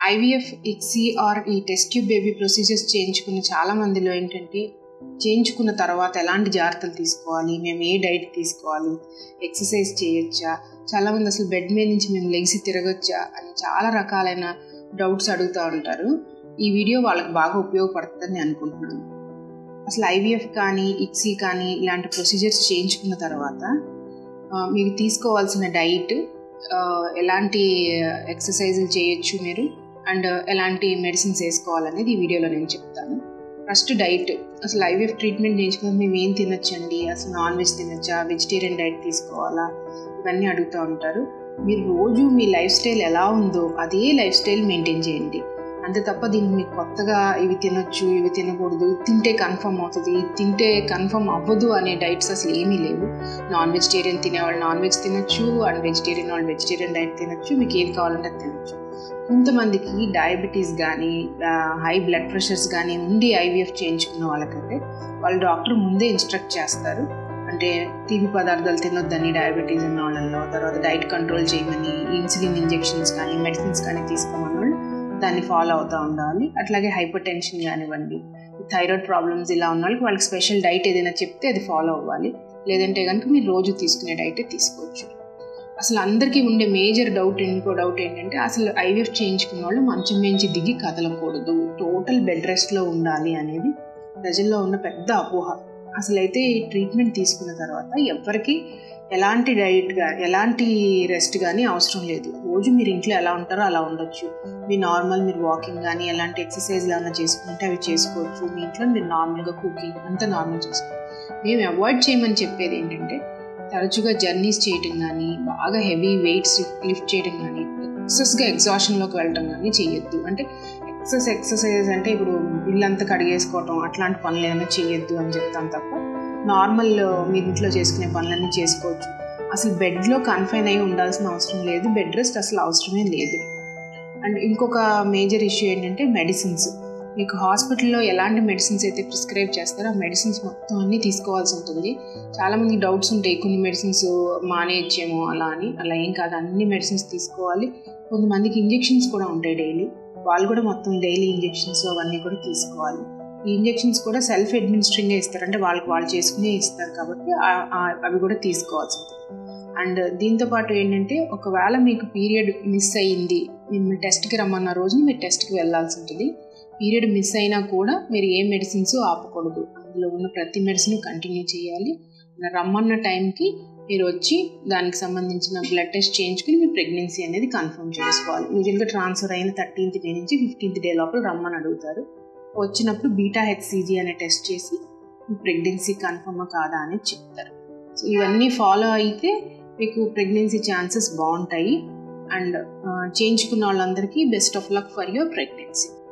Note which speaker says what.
Speaker 1: IVF ICSI or ఈ test tube baby procedures చేయించుకున్న చాలా మందిలో ఏంటంటే చేయించుకున్న తర్వాత ఎలాంటి జాగ్రత్తలు తీసుకోవాలి మేము ఏ డైట్ తీసుకోవాలి ఎక్సర్సైజ్ చేయొచ్చా చాలామంది అసలు బెడ్ మీద నుంచి మేము లెగిసి తిరగొచ్చా అని చాలా రకాలైన డౌట్స్ అడుగుతూ ఉంటారు ఈ వీడియో వాళ్ళకి బాగా ఉపయోగపడుతుందని అనుకుంటున్నాను అసలు ఐవీఎఫ్ కానీ ఇక్సీ కానీ ఇలాంటి ప్రొసీజర్స్ చేయించుకున్న తర్వాత మీరు తీసుకోవాల్సిన డైట్ ఎలాంటి ఎక్సర్సైజులు చేయొచ్చు మీరు అండ్ ఎలాంటి మెడిసిన్స్ వేసుకోవాలనేది ఈ వీడియోలో నేను చెప్తాను ఫస్ట్ డైట్ అసలు ఐవీఎఫ్ ట్రీట్మెంట్ చేయించుకుని మేము ఏం తినొచ్చండి అసలు నాన్ వెజ్ తినొచ్చా వెజిటేరియన్ డైట్ తీసుకోవాలా ఇవన్నీ అడుగుతూ ఉంటారు మీరు రోజు మీ లైఫ్ స్టైల్ ఎలా ఉందో అదే లైఫ్ స్టైల్ మెయింటైన్ చేయండి అంతే తప్ప దీన్ని మీకు కొత్తగా ఇవి తినొచ్చు ఇవి తినకూడదు తింటే కన్ఫర్మ్ అవుతుంది తింటే కన్ఫర్మ్ అవ్వదు అనే డైట్స్ అసలు ఏమీ లేవు నాన్ వెజిటేరియన్ తినేవాళ్ళు నాన్ వెజ్ తినొచ్చు అండ్ వెజిటేరియన్ వాళ్ళు వెజిటేరియన్ డైట్ తినొచ్చు మీకు ఏది కావాలంటే తినొచ్చు కొంతమందికి డయాబెటీస్ కానీ హై బ్లడ్ ప్రెషర్స్ కానీ ఉండి ఐవీఎఫ్ చేయించుకున్న వాళ్ళకంటే వాళ్ళ డాక్టర్ ముందే ఇన్స్ట్రక్ట్ చేస్తారు అంటే తీపి పదార్థాలు తినొద్దని డయాబెటీస్ ఉన్న వాళ్ళల్లో తర్వాత డైట్ కంట్రోల్ చేయమని ఇన్సులిన్ ఇంజెక్షన్స్ కానీ మెడిసిన్స్ కానీ తీసుకోమని వాళ్ళు దాన్ని ఫాలో అవుతూ ఉండాలి అట్లాగే హైపర్ టెన్షన్ కానివ్వండి థైరాయిడ్ ప్రాబ్లమ్స్ ఇలా ఉన్న వాళ్ళకి వాళ్ళకి స్పెషల్ డైట్ ఏదైనా చెప్తే అది ఫాలో అవ్వాలి లేదంటే కనుక మీరు రోజు తీసుకునే డైట్ తీసుకోవచ్చు అసలు అందరికీ ఉండే మేజర్ డౌట్ ఇంకో డౌట్ ఏంటంటే అసలు ఐవీఎఫ్ చేయించుకున్న వాళ్ళు మంచం మించి దిగి కదలకూడదు టోటల్ బెడ్ రెస్ట్లో ఉండాలి అనేది ప్రజల్లో ఉన్న పెద్ద అపోహ అసలు అయితే ఈ ట్రీట్మెంట్ తీసుకున్న తర్వాత ఎవరికి ఎలాంటి డైట్ కానీ ఎలాంటి రెస్ట్ కానీ అవసరం లేదు రోజు మీరు ఇంట్లో ఎలా ఉంటారో అలా ఉండొచ్చు మీ నార్మల్ మీరు వాకింగ్ కానీ ఎలాంటి ఎక్సర్సైజ్ ఏమైనా చేసుకుంటే అవి చేసుకోవచ్చు మీ ఇంట్లో మీరు నార్మల్గా కుకింగ్ అంతా నార్మల్ చేసుకోవచ్చు మేము అవాయిడ్ చేయమని చెప్పేది ఏంటంటే తరచుగా జర్నీస్ చేయటం కానీ బాగా హెవీ వెయిట్స్ లిఫ్ట్ చేయడం కానీ ఎక్సెస్గా ఎగ్జాషన్లోకి వెళ్ళటం కానీ చేయొద్దు అంటే ఎక్సెస్ ఎక్సర్సైజెస్ అంటే ఇప్పుడు ఇల్లంతా కడిగేసుకోవటం అట్లాంటి పనులు ఏమైనా చేయొద్దు అని చెప్తాను తప్ప నార్మల్ మీరు ఇంట్లో చేసుకునే పనులన్నీ చేసుకోవచ్చు అసలు బెడ్లో కన్ఫైన్ అయి ఉండాల్సిన అవసరం లేదు బెడ్ రెస్ట్ అసలు అవసరమే లేదు అండ్ ఇంకొక మేజర్ ఇష్యూ ఏంటంటే మెడిసిన్స్ మీకు హాస్పిటల్లో ఎలాంటి మెడిసిన్స్ అయితే ప్రిస్క్రైబ్ చేస్తారో ఆ మెడిసిన్స్ మొత్తం అన్నీ తీసుకోవాల్సి ఉంటుంది చాలామంది డౌట్స్ ఉంటాయి కొన్ని మెడిసిన్స్ మానేయచ్చేమో అలా అని అలా ఏం కాదు అన్ని మెడిసిన్స్ తీసుకోవాలి కొంతమందికి ఇంజెక్షన్స్ కూడా ఉంటాయి డైలీ వాళ్ళు కూడా మొత్తం డైలీ ఇంజెక్షన్స్ అవన్నీ కూడా తీసుకోవాలి ఈ ఇంజెక్షన్స్ కూడా సెల్ఫ్ అడ్మినిస్ట్రింగ్గా ఇస్తారు అంటే వాళ్ళకి వాళ్ళు చేసుకునే ఇస్తారు కాబట్టి అవి కూడా తీసుకోవాల్సి ఉంటుంది అండ్ దీంతో పాటు ఏంటంటే ఒకవేళ మీకు పీరియడ్ మిస్ అయ్యింది మిమ్మల్ని టెస్ట్కి రమ్మన్న రోజున మీరు టెస్ట్కి వెళ్ళాల్సి ఉంటుంది పీరియడ్ మిస్ అయినా కూడా మీరు ఏ మెడిసిన్స్ ఆపకూడదు అందులో ఉన్న ప్రతి మెడిసిన్ కంటిన్యూ చేయాలి రమ్మన్న టైంకి మీరు వచ్చి దానికి సంబంధించిన బ్లడ్ టెస్ట్ చేయించుకుని మీ ప్రెగ్నెన్సీ అనేది కన్ఫర్మ్ చేసుకోవాలి యూజువల్గా ట్రాన్స్ఫర్ అయిన థర్టీన్త్ డే నుంచి ఫిఫ్టీన్త్ డే లోపల రమ్మని అడుగుతారు వచ్చినప్పుడు బీటా హెచ్సిజీ అనే టెస్ట్ చేసి మీ ప్రెగ్నెన్సీ కన్ఫర్మ్ కాదా అనేది చెప్తారు సో ఇవన్నీ ఫాలో అయితే మీకు ప్రెగ్నెన్సీ ఛాన్సెస్ బాగుంటాయి అండ్ చేయించుకున్న వాళ్ళందరికీ best of luck for your pregnancy